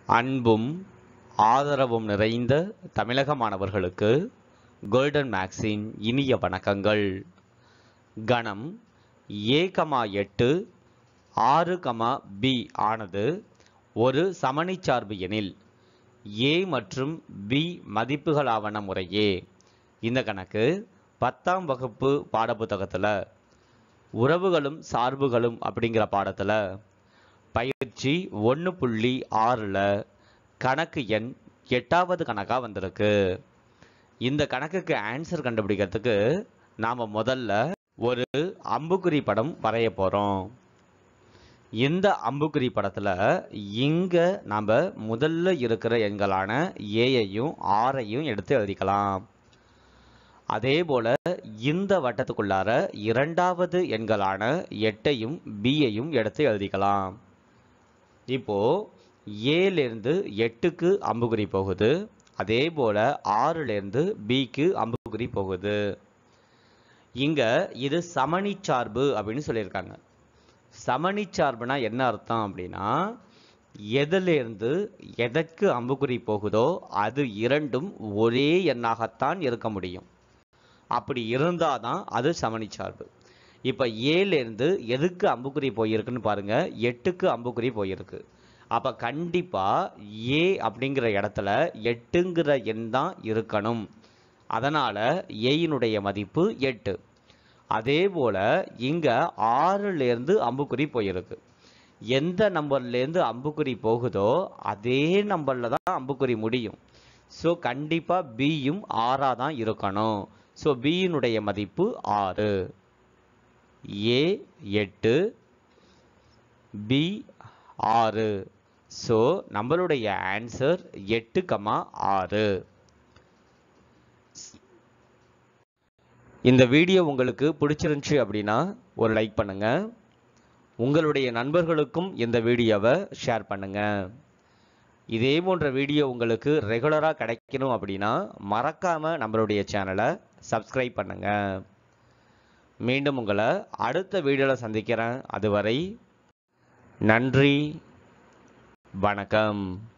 அன்பும் ஆதரவும் நிறைந்த தமிழக மாணவர்களுக்கு கோல்டன் மேக்ஸின் இனிய வணக்கங்கள் கணம் ஏ கமா எட்டு ஆறு கமா பி ஆனது ஒரு சமணிச்சார்பு எனில் ஏ மற்றும் பி மதிப்புகளாவன முறையே இந்த கணக்கு பத்தாம் வகுப்பு பாடப்புத்தகத்தில் உறவுகளும் சார்புகளும் அப்படிங்கிற பாடத்தில் பயிற்சி ஒன்று புள்ளி ஆறில் கணக்கு எண் எட்டாவது கணக்காக வந்திருக்கு இந்த கணக்குக்கு ஆன்சர் கண்டுபிடிக்கிறதுக்கு நாம் முதல்ல ஒரு அம்புக்குறி படம் வரைய போகிறோம் இந்த அம்புக்குறி படத்தில் இங்கே நாம் முதல்ல இருக்கிற எண்களான ஏயையும் ஆரையும் எடுத்து எழுதிக்கலாம் அதே போல இந்த வட்டத்துக்குள்ளார இரண்டாவது எண்களான எட்டையும் பியையும் எடுத்து எழுதிக்கலாம் இப்போ ஏலேருந்து எட்டுக்கு அம்புக்குறி போகுது அதே போல ஆறுலேருந்து பிக்கு அம்புக்குறி போகுது இங்க இது சமணிச்சார்பு அப்படின்னு சொல்லியிருக்காங்க சமணிச்சார்புனா என்ன அர்த்தம் அப்படின்னா எதிலிருந்து எதற்கு அம்புக்குறி போகுதோ அது இரண்டும் ஒரே எண்ணாகத்தான் இருக்க முடியும் அப்படி இருந்தால் தான் அது சமணிச்சார்பு இப்போ ஏலேருந்து எதுக்கு அம்புக்குறி போயிருக்குன்னு பாருங்க எட்டுக்கு அம்புக்குறி போயிருக்கு அப்போ கண்டிப்பாக ஏ அப்படிங்கிற இடத்துல எட்டுங்கிற எண் தான் இருக்கணும் அதனால் ஏயினுடைய மதிப்பு எட்டு அதே போல் இங்கே ஆறுலேருந்து அம்புக்குறி போயிருக்கு எந்த நம்பர்லேருந்து அம்புக்குறி போகுதோ அதே நம்பரில் தான் அம்புக்குறி முடியும் ஸோ கண்டிப்பாக பியும் ஆறாக தான் இருக்கணும் ஸோ பியினுடைய மதிப்பு ஆறு ஏ எட்டு பி ஆறு ஸோ நம்மளுடைய ஆன்சர் எட்டு கமா ஆறு இந்த வீடியோ உங்களுக்கு பிடிச்சிருந்துச்சு அப்படின்னா ஒரு லைக் பண்ணுங்க உங்களுடைய நண்பர்களுக்கும் இந்த வீடியோவை ஷேர் பண்ணுங்க இதே போன்ற வீடியோ உங்களுக்கு ரெகுலராக கிடைக்கணும் அப்படின்னா மறக்காம நம்மளுடைய சேனலை சப்ஸ்கிரைப் பண்ணுங்க மீண்டும் உங்களை அடுத்த வீடியோவில் சந்திக்கிறேன் அதுவரை நன்றி வணக்கம்